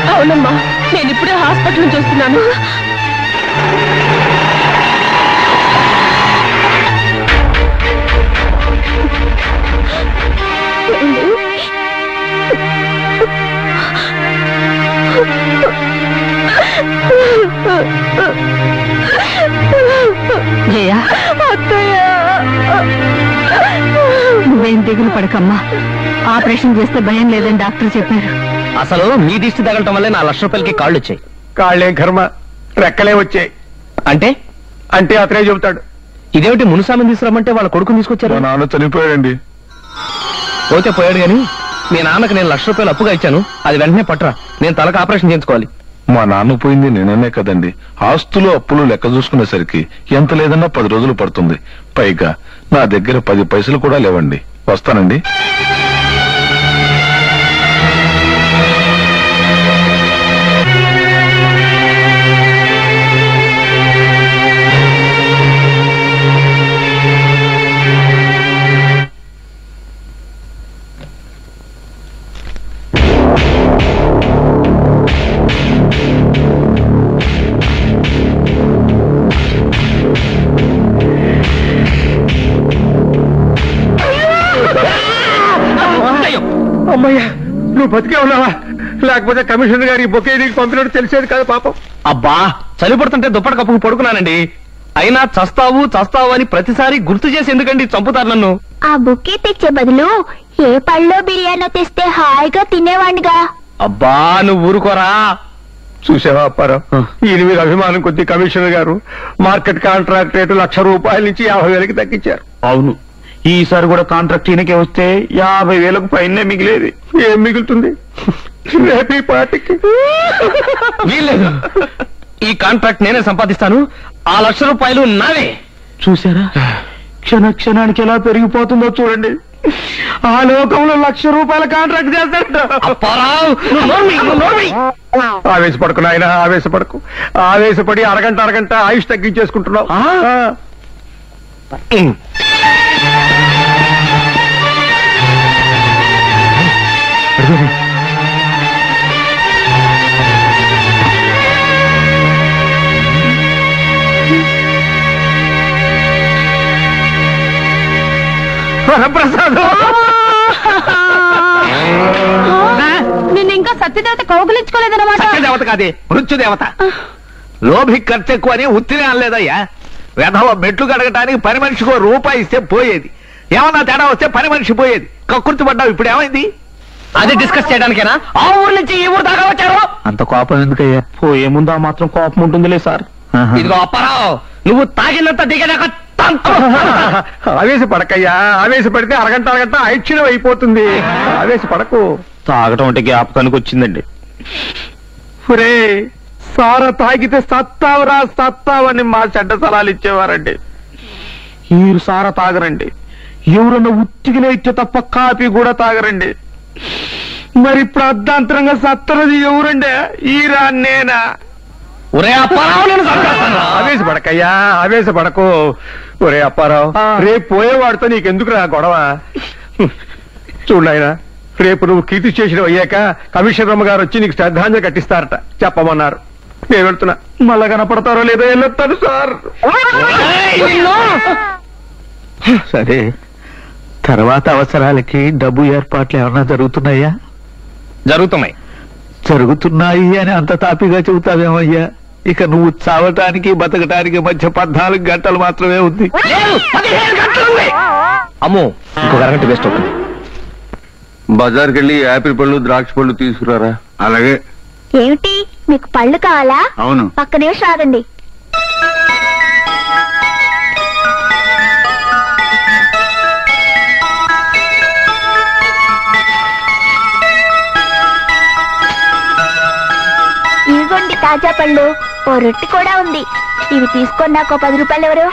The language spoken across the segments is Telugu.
అవునమ్మా నేను ఇప్పుడే హాస్పిటల్ నుంచి వస్తున్నాను జయ నువ్వేం దిగులు పడకమ్మా ఆపరేషన్ చేస్తే భయం లేదని డాక్టర్ చెప్పారు అసలు మీ దిష్టి తగలటం వల్లే నా లక్ష రూపాయలకి కాళ్ళు వచ్చాయి కాళ్ళేం కర్మ రెక్కలే వచ్చాయి అంటే అంటే అతనే చెబుతాడు ఇదేమిటి మునుసామిని తీసుకురమ్మంటే వాళ్ళ కొడుకుని తీసుకొచ్చారు మా నాన్న చనిపోయాడండి పోతే పోయాడు గాని మీ నాన్నకి నేను లక్ష రూపాయలు అప్పుగా ఇచ్చాను అది వెంటనే పట్టరా నేను తలకు ఆపరేషన్ చేయించుకోవాలి మా నాన్న పోయింది నేననే కదండి ఆస్తులు అప్పులు లెక్క చూసుకునేసరికి ఎంత లేదన్నా పది రోజులు పడుతుంది పైగా నా దగ్గర పది పైసలు కూడా లేవండి వస్తానండి అమ్మయ్యా నువ్వు బతికే ఉన్నావా లేకపోతే కమిషనర్ గారి బొకే నీకు పంపినట్టు తెలిసేది కాదు పాపం అబ్బా చలి పడుతుంటే దుప్పటి కప్పుకు పడుకున్నానండి అయినా చస్తావు చస్తావు అని ప్రతిసారి గుర్తు చేసి ఎందుకండి చంపుతారు నన్ను ఆ బుక్కే తెచ్చే బదులు ఏ పళ్ళో బిర్యానో తెస్తే హాయిగా తినేవాడిగా అబ్బా నువ్వు ఊరుకోరా చూసావా అప్పారావు ఈయన మీద అభిమానం కొద్ది కమిషనర్ గారు మార్కెట్ కాంట్రాక్ట్ రేటు లక్ష రూపాయల నుంచి యాభై వేలకి తగ్గించారు అవును ఈసారి కూడా కాంట్రాక్ట్ ఈయనకే వస్తే యాభై వేలకు పైనే మిగిలేది ఏం మిగులుతుంది రేపు ఈ పార్టీకి వీల్లేదు ఈ కాంట్రాక్ట్ నేనే సంపాదిస్తాను ఆ లక్ష రూపాయలు నావే చూసారా క్షణ క్షణానికి ఎలా పెరిగిపోతుందో చూడండి ఆ లోకంలో లక్ష రూపాయల కాంట్రాక్ట్ చేస్తాడు అప్పారావు, నువ్వు నోర్మి, నువ్వు నోర్మి. ఆవేశపడకు నాయన ఆవేశపడకు ఆవేశపడి అరగంట అరగంట ఆయుష్ తగ్గించేసుకుంటున్నావు ఆ? ఆ. ఉమ్. వరప్రసాద్ నిన్ను ఇంకా సత్యదేవత కౌగులించుకోలేదన్నమాట దేవత కాదే మృత్యు దేవత లోభి ఖర్చు ఎక్కువ అని ఉత్తినే అనలేదయ్యా వెధవ మెట్లు కడగటానికి పని మనిషికి ఓ రూపాయి ఇస్తే పోయేది ఏమన్నా తేడా వస్తే పని మనిషి పోయేది కక్కుర్తి పడ్డావు ఇప్పుడు ఏమైంది అది డిస్కస్ చేయడానికేనా ఆ ఊరు నుంచి ఈ ఊరు దాకా వచ్చారు అంత కోపం ఎందుకయ్యా పోయే ముందు ఆ మాత్రం కోపం ఉంటుందిలే సార్ ఇదిగో అప్పారావు నువ్వు తాగినంత దిగలేక ఆవేశపడకయ్యా ఆవేశపడితే అరగంట అరగంట ఐక్షణం అయిపోతుంది ఆవేశపడకు తాగటం అంటే జ్ఞాపకానికి వచ్చిందండి ఒరే సార తాగితే సత్తావరా సత్తావని మా చెడ్డ సలాలు ఇచ్చేవారండి మీరు సారా తాగరండి ఎవరన్నా ఉత్తికినే ఇచ్చే తప్ప కాపీ కూడా తాగరండి మరి ఇప్పుడు అర్ధాంతరంగా సత్తరది ఎవరండి ఈరా నేనా ఒరే అప్పారావు నేను చంపేస్తాను రా. ఆవేశపడకయ్యా ఆవేశపడకు ఒరే అప్పారావు ఆ. రేపు పోయేవాడితో నీకెందుకు రా గొడవ చూడు నాయనా రేపు నువ్వు కీర్తి చేసిన అయ్యాక కమిషనర్ గారు వచ్చి నీకు శ్రద్ధాంజలి కట్టిస్తారట చెప్పమన్నారు నేను వెళ్తున్నా మళ్ళా కనపడతారో లేదో వెళ్ళొస్తాను సార్ ఏయ్, నిన్ను! సరే తర్వాత అవసరాలకి డబ్బు ఏర్పాట్లు ఏమన్నా జరుగుతున్నాయా జరుగుతున్నాయి జరుగుతున్నాయి అని అంత తాపిగా చెబుతావేమయ్యా ఇక నువ్వు చావటానికి బతకటానికి మధ్య పద్నాలుగు గంటలు మాత్రమే ఉంది లేదు, పదిహేను గంటలు ఉంది. అమ్మో ఇంకొక అరగంట వేస్ట్ అవుతుంది బజార్కి వెళ్ళి యాపిల్ పళ్ళు ద్రాక్ష పళ్ళు తీసుకురారా అలాగే ఏమిటి మీకు పళ్ళు కావాలా అవును పక్క నిమిషం ఆగండి ఇదిగోండి తాజా పళ్ళు ఓ రొట్టె కూడా ఉంది ఇవి తీసుకొని నాకు ఓ పది రూపాయలు ఎవరు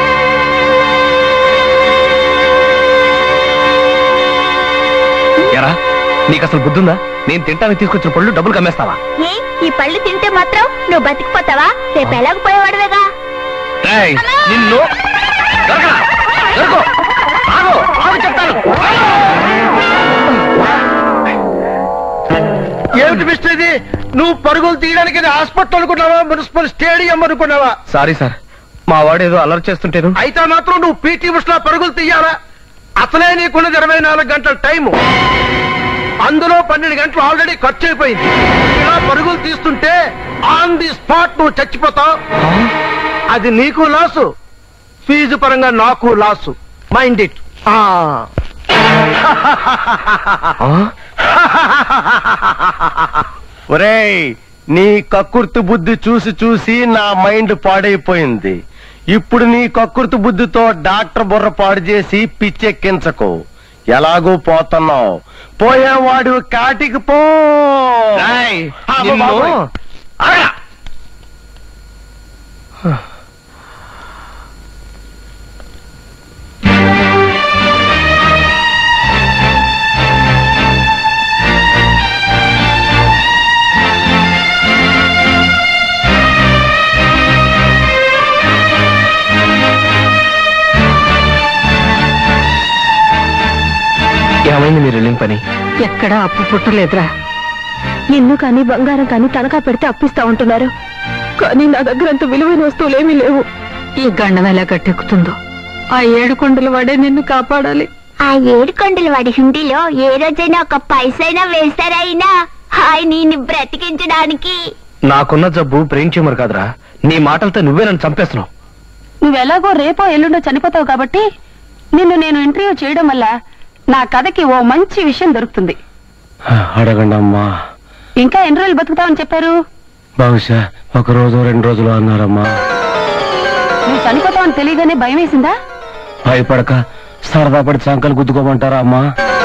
ఎరా నీకు అసలు బుద్ధుందా నేను తింటానికి తీసుకొచ్చిన పళ్ళు డబ్బులు కమ్మేస్తావా ఏ ఈ పళ్ళు తింటే మాత్రం నువ్వు బతికిపోతావా రేపు ఎలాగపోయేవాడువేగా ఏయ్, నిన్ను దొరకరా? దొరకు. ఆగు, ఆగు చెప్తాను ఏమిటి మిస్టర్ ఇది నువ్వు పరుగులు తీయడానికి ఇది హాస్పిటల్ అనుకున్నావా మున్సిపల్ స్టేడియం అనుకున్నావా సారీ సార్ మా వాడు ఏదో అలర్ట్ చేస్తుంటేను అయితే మాత్రం నువ్వు పీటీ ఉషా పరుగులు తీయాలా అసలే నీకున్నది ఇరవై నాలుగు గంటల టైము అందులో పన్నెండు గంటలు ఆల్రెడీ ఖర్చు అయిపోయింది ఇలా పరుగులు తీస్తుంటే ఆన్ ది స్పాట్ నువ్వు చచ్చిపోతావు అది నీకు లాసు ఫీజు పరంగా నాకు లాసు మైండ్ ఇట్ ఆ? ఒరేయ్ నీ కక్కుర్తి బుద్ధి చూసి చూసి నా మైండ్ పాడైపోయింది ఇప్పుడు నీ కక్కుర్తి బుద్ధితో డాక్టర్ బుర్ర పాడు చేసి పిచ్చెక్కించకు ఎలాగూ పోతున్నావు పోయేవాడు కాటికి పో ఏయ్, అబ్బో నిన్ను- బాబోయ్. ఆగరా. ఏమైంది మీరు వెళ్ళిన పని ఎక్కడా అప్పు పుట్టలేదురా నిన్ను కానీ బంగారం కానీ తనఖా పెడితే అప్పిస్తా ఉంటున్నారు కానీ నా దగ్గర అంత విలువైన వస్తువులేమీ లేవు ఈ గండం ఎలా గట్టెక్కుతుందో ఆ ఏడు కొండల వాడే నిన్ను కాపాడాలి ఆ ఏడు కొండల వాడి హుండీలో ఏ రోజైనా ఒక పైసైనా వేస్తారైనా హాయ్ నేను బ్రతికించడానికి నాకున్న జబ్బు బ్రెయిన్ ట్యూమర్ కాదురా నీ మాటలతో నువ్వే నన్ను చంపేస్తున్నావు నువ్వెలాగో రేపో ఎల్లుండో చనిపోతావు కాబట్టి నిన్ను నేను ఇంటర్వ్యూ చేయడం వల్ల నా కథకి ఓ మంచి విషయం దొరుకుతుంది అడగండి అమ్మా ఇంకా ఎన్ని రోజులు బతుకుతావని చెప్పారు బహుశా ఒక రోజు రెండు రోజులు అన్నారమ్మా నువ్వు చనిపోతావని తెలియగానే భయం వేసిందా భయపడక సరదా పడి సంకలు గుద్దుకోమంటారా అమ్మా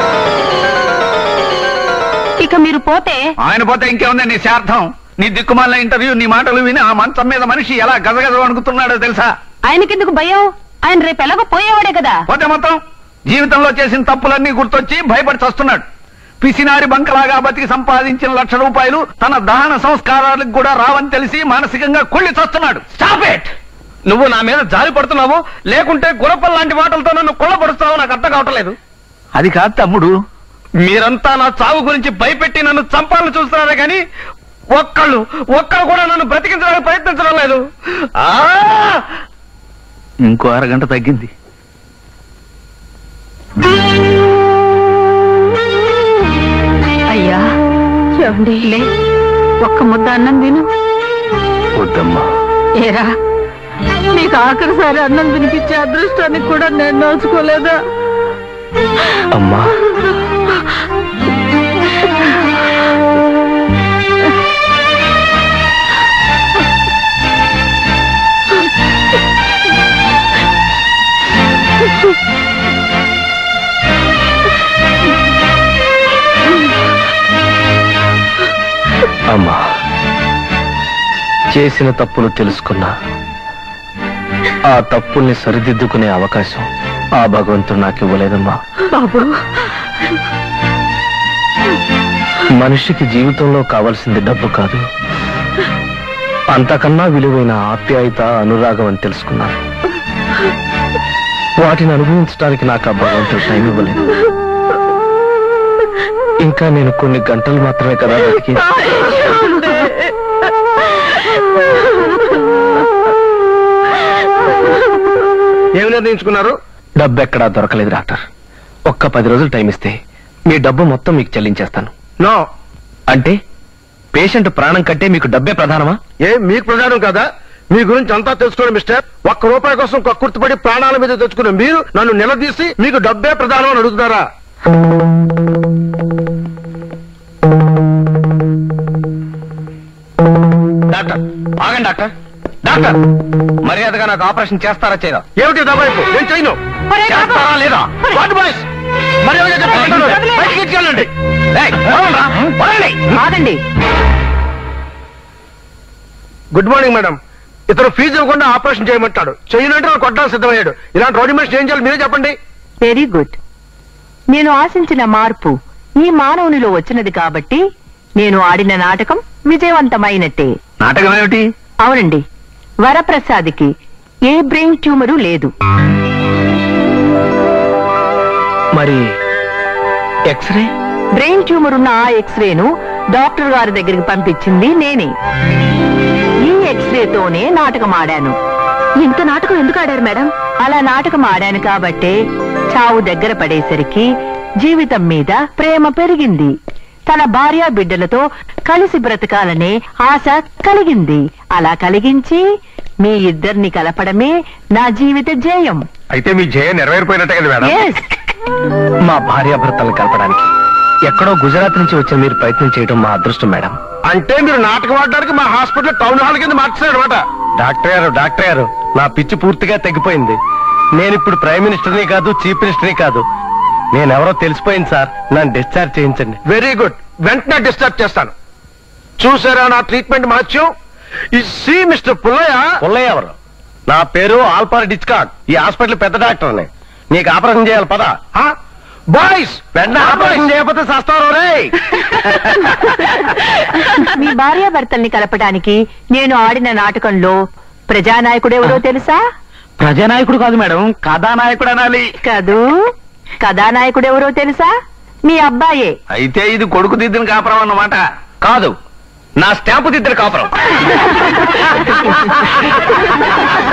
ఇక మీరు పోతే ఆయన పోతే ఇంకేముంది నీ శార్థం నీ దిక్కుమాల ఇంటర్వ్యూ నీ మాటలు విని ఆ మంచం మీద మనిషి ఎలా గజగజ వణుకుతున్నాడో తెలుసా ఆయనకెందుకు భయం ఆయన రేపు ఎలాగో పోయేవాడే కదా పోతే మొత్తం జీవితంలో చేసిన తప్పులన్నీ గుర్తొచ్చి భయపడి చస్తున్నాడు పిసినారి బంకలాగా బతికి సంపాదించిన లక్ష రూపాయలు తన దహన సంస్కారాలకు కూడా రావని తెలిసి మానసికంగా కుళ్ళి చస్తున్నాడు స్టాప్ ఇట్ నువ్వు నా మీద జారి పడుతున్నావు లేకుంటే గురపల్ లాంటి మాటలతో నన్ను కొల్లబడుస్తావు నాకు అర్థం కావట్లేదు అది కాదు తమ్ముడు మీరంతా నా చావు గురించి భయపెట్టి నన్ను చంపాలని చూస్తున్నారే కానీ ఒక్కళ్ళు ఒక్కళ్ళు కూడా నన్ను బ్రతికించడానికి ప్రయత్నించడం లేదు ఆ! ఇంకో అరగంట తగ్గింది అయ్యా ఏమండి లే ఒక్క ముద్ద అన్నం తిను వద్దమ్మా ఏరా నీకు ఆఖరిసారి అన్నం తినిపించే అదృష్టానికి కూడా నేను నోచుకోలేదా అమ్మా అమ్మా చేసిన తప్పులు తెలుసుకున్నా ఆ తప్పుల్ని సరిదిద్దుకునే అవకాశం ఆ భగవంతుడు నాకు ఇవ్వలేదమ్మా బాబు మనిషికి జీవితంలో కావాల్సింది డబ్బు కాదు అంతకన్నా విలువైన ఆప్యాయత అనురాగం అని తెలుసుకున్నాను వాటిని అనుభవించడానికి నాకు ఆ భగవంతుడు టైం ఇవ్వలేదు ఇంకా నేను కొన్ని గంటలు మాత్రమే కదా బతికి ఏమి నిర్ణయించుకున్నారు డబ్బు ఎక్కడా దొరకలేదు డాక్టర్ ఒక్క పది రోజులు టైం ఇస్తే మీ డబ్బు మొత్తం మీకు చెల్లించేస్తాను నో అంటే పేషెంట్ ప్రాణం కంటే మీకు డబ్బే ప్రధానమా ఏ మీకు ప్రధానం కదా మీ గురించి అంతా తెలుసుకోండి మిస్టర్ ఒక్క రూపాయి కోసం కక్కుర్తిపడి ప్రాణాల మీద తెచ్చుకున్న మీరు నన్ను నిలదీసి మీకు డబ్బే ప్రధానం అని అడుగుతున్నారా డాక్టర్ ఆగండి డాక్టర్ డాక్టర్ మర్యాదగా నాకు ఆపరేషన్ చేస్తారా చేయరా ఏమిటి దబాయిపు నేను చేయను చేస్తారా లేదా వాట్ బాయ్స్ మర్యాదగా చెప్పండి బయటికి తీసుకెళ్ళండి ఏయ్, వదలండ్రా, వదలండి. కాదండి గుడ్ మార్నింగ్ మేడం ఇతను ఫీజు ఇవ్వకుండా ఆపరేషన్ చేయమంటాడు చేయనంటే నన్ను కొట్టడానికి సిద్ధమయ్యాడు ఇలాంటి రోడ్డు మనిషి ఏం చేయాలి మీరే చెప్పండి వెరీ గుడ్ నేను ఆశించిన మార్పు ఈ మానవునిలో వచ్చినది కాబట్టి నేను ఆడిన నాటకం విజయవంతమైనట్టే నాటకం ఏమిటి అవునండి వరప్రసాద్కి ఏ బ్రెయిన్ ట్యూమరు లేదు మరి ఎక్స్రే బ్రెయిన్ ట్యూమర్ ఉన్న ఆ ఎక్స్రేను డాక్టర్ గారి దగ్గరికి పంపించింది నేనే ఈ ఎక్స్రేతోనే నాటకం ఆడాను ఇంత నాటకం ఎందుకు ఆడారు మేడం అలా నాటకం ఆడాను కాబట్టే చావు దగ్గర పడేసరికి జీవితం మీద ప్రేమ పెరిగింది తన భార్య బిడ్డలతో కలిసి బ్రతకాలనే ఆశ కలిగింది అలా కలిగించి మీ ఇద్దరిని కలపడమే నా జీవిత జయం అయితే మీ జయ నెరవేరిపోయినట్టే కదా మేడం ఎస్ మా భార్యాభర్తలను కలపడానికి ఎక్కడో గుజరాత్ నుంచి వచ్చిన మీరు ప్రయత్నం చేయడం మా అదృష్టం మేడం అంటే మీరు నాటకం ఆడడానికి మా హాస్పిటల్ టౌన్ హాల్ కింద మార్చారు అనమాట డాక్టర్ గారు డాక్టర్ గారు నా పిచ్చి పూర్తిగా తగ్గిపోయింది నేను ఇప్పుడు ప్రైమ్ మినిస్టర్ని కాదు చీఫ్ మినిస్టర్ని కాదు నేనెవరో తెలిసిపోయింది సార్ నన్ను డిశ్చార్జ్ చేయించండి వెరీ గుడ్ వెంటనే డిస్టర్బ్ చేస్తాను చూసారా నా ట్రీట్మెంట్ మహత్యం ఈ సి మిస్టర్ పుల్లయ్య పుల్లయ్య ఎవరు నా పేరు ఆల్పార్ డిచ్కాక్ ఈ హాస్పిటల్ పెద్ద డాక్టర్ని నీకు ఆపరేషన్ చేయాలి పదా బాయ్స్ వెంటనే ఆపరేషన్ చేయకపోతే సస్తారు రే మీ భార్యాభర్తల్ని కలపడానికి నేను ఆడిన నాటకంలో ప్రజానాయకుడెవరో తెలుసా ప్రజానాయకుడు కాదు మేడం కథానాయకుడు అనాలి కదూ కథానాయకుడెవరో తెలుసా మీ అబ్బాయే అయితే ఇది కొడుకు దిద్దిన కాపురం అన్నమాట కాదు నా స్టాంపు దిద్దరు కాపురం